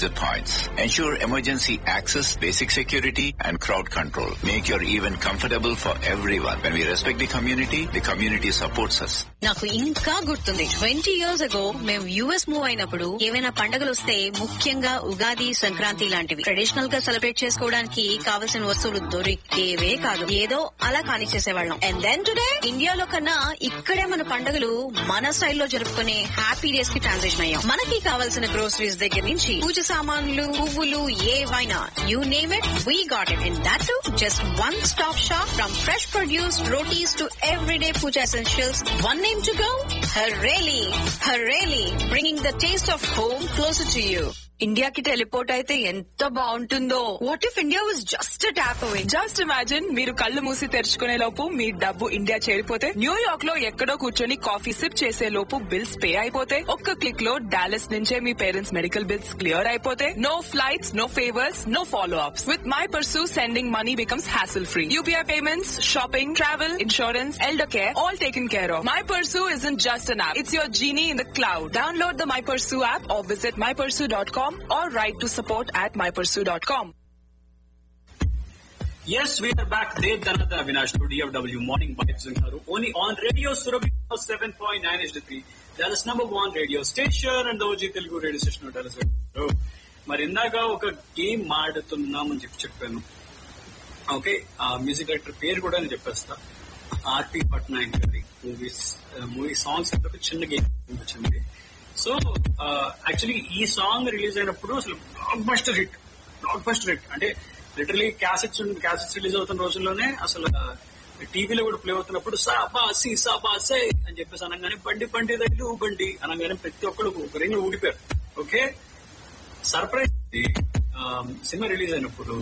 exit points. Ensure emergency access, basic security, and crowd control. Make your event comfortable for everyone. When we respect the community, the community supports us. నాకు ఇంకా గుర్తుంది twenty years ago మేము US move అయినప్పుడు ఏవైనా పండుగలు వస్తే ముఖ్యంగా ఉగాది సంక్రాంతి లాంటివి ట్రెడిషనల్ గా సెలబ్రేట్ చేసుకోవడానికి కావలసిన వస్తువులు దొరికేవే కాదు ఏదో అలా కాని చేసేవాళ్ళం అండ్ దెన్ టుడే ఇండియాలో కన్నా ఇక్కడే మన పండుగలు మన స్టైల్లో జరుపుకునే హ్యాపీ డేస్ కి ట్రాన్సిషన్ అయ్యాం మనకి కావాల్సిన గ్రోసరీస్ దగ్గర నుంచి పూజ సామాన్లు పువ్వులు ఏవైనా you name it we got it and that to just one stop shop from fresh produce rotis to everyday puja essentials. One name to go? Hareli. Hareli, bringing the taste of home closer to you. ఇండియాకి teleport అయితే ఎంత బాగుంటుందో what if India was just tap away just imagine మీరు కళ్ళు మూసి తెరుచుకునే లోపు మీ డబ్బు India చేరిపోతే New York లో ఎక్కడో కూర్చొని కాఫీ సిప్ చేసే లోపు బిల్స్ పే అయిపోతే ఒక్క క్లిక్ లో డాలస్ నుంచే మీ పేరెంట్స్ మెడికల్ బిల్స్ క్లియర్ అయిపోతే no flights no favours no follow ups with my Pursu sending money becomes hassle free UPI payments shopping travel insurance elder care all taken care of my Pursu is in just an app it's your genie in the cloud download the my Pursu app or visit my Pursu dot com or write to support at mypursue.com. Yes, we are back. Dev Dhanata Avinash to DFW Morning Vibes in Haru. Only on Radio Surabhi 7.9 HD3. Dallas number one radio station and the OG Telugu radio station of Dallas. Oh, మరి ఇందాక ఒక game ఆడుతున్నామని చెప్పి చెప్పాను okay ఆ music director పేరు కూడా నేను చెప్పేస్తా ఆర్పి పట్నాయక్ గారి మూవీస్ మూవీ సాంగ్స్ అంటే ఒక చిన్న గేమ్ వచ్చింది సో యాక్చువల్లీ ఈ సాంగ్ రిలీజ్ అయినప్పుడు అసలు blockbuster hit blockbuster hit అంటే లిటరలీ క్యాసెట్స్ క్యాసెట్స్ రిలీజ్ అవుతున్న రోజుల్లోనే అసలు టీవీలో కూడా ప్లే అవుతున్నప్పుడు సాబా సి సాబా సే అని చెప్పేసి అనగానే బండి బండి రైలు బండి అనగానే ప్రతి ఒక్కరు ఒక రింగ్ ఊడిపోయారు ఓకే సర్ప్రైజ్ సినిమా రిలీజ్ అయినప్పుడు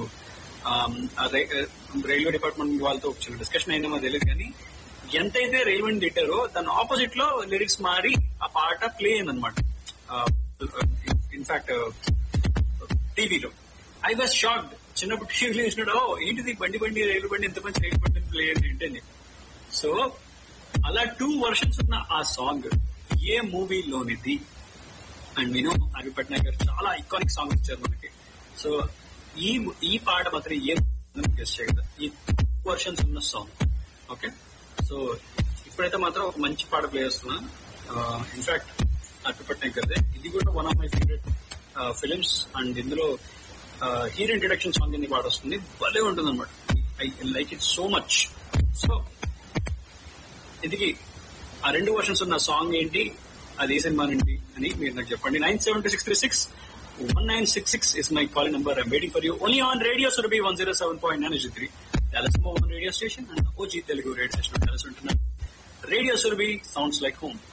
రైల్వే డిపార్ట్మెంట్ వాళ్ళతో వచ్చిన డిస్కషన్ అయిందో మాకు తెలియదు కానీ ఎంతైతే రైల్వే తిట్టారో దాని ఆపోజిట్ లో లిరిక్స్ మారి ఆ పాట ప్లే అయిందనమాట ఇన్ఫాక్ట్ టీవీలో ఐ వాజ్ షాక్డ్ చిన్నప్పుడు టీవీలో చూసినాడు ఓ ఏంటిది బండి బండి రైలు బండి ఎంత మంచి రైలు బండి ప్లే ఏంటి అని సో అలా టూ వర్షన్స్ ఉన్న ఆ సాంగ్ ఏ మూవీలోనిది అండ్ వినో అవి పట్నాయక్ గారు చాలా ఐకానిక్ సాంగ్ ఇచ్చారు మనకి సో ఈ ఈ పాట మాత్రం ఏ గెస్ట్ చేయగలరు ఈ వర్షన్స్ ఉన్న సాంగ్ ఓకే సో ఇప్పుడైతే మాత్రం ఒక మంచి పాట ప్లే చేస్తున్నా ఇన్ఫాక్ట్ అటు పట్నాయక్ గారిదే ఇది కూడా one of my favourite films and ఇందులో హీరో ఇంట్రడక్షన్ సాంగ్ కింద పాట వస్తుంది భలే ఉంటుంది అనమాట I like it so much so ఇందుకి ఆ రెండు వర్షన్స్ ఉన్న సాంగ్ ఏంటి అది ఏ సినిమా నుండి అని మీరు నాకు చెప్పండి nine seven two six three six one nine six six is my call number I'm waiting for you only on radio Surabhi one zero seven point nine three Dallas one radio station and OG Telugu radio station కలిసి ఉంటున్నాను radio Surabhi sounds like home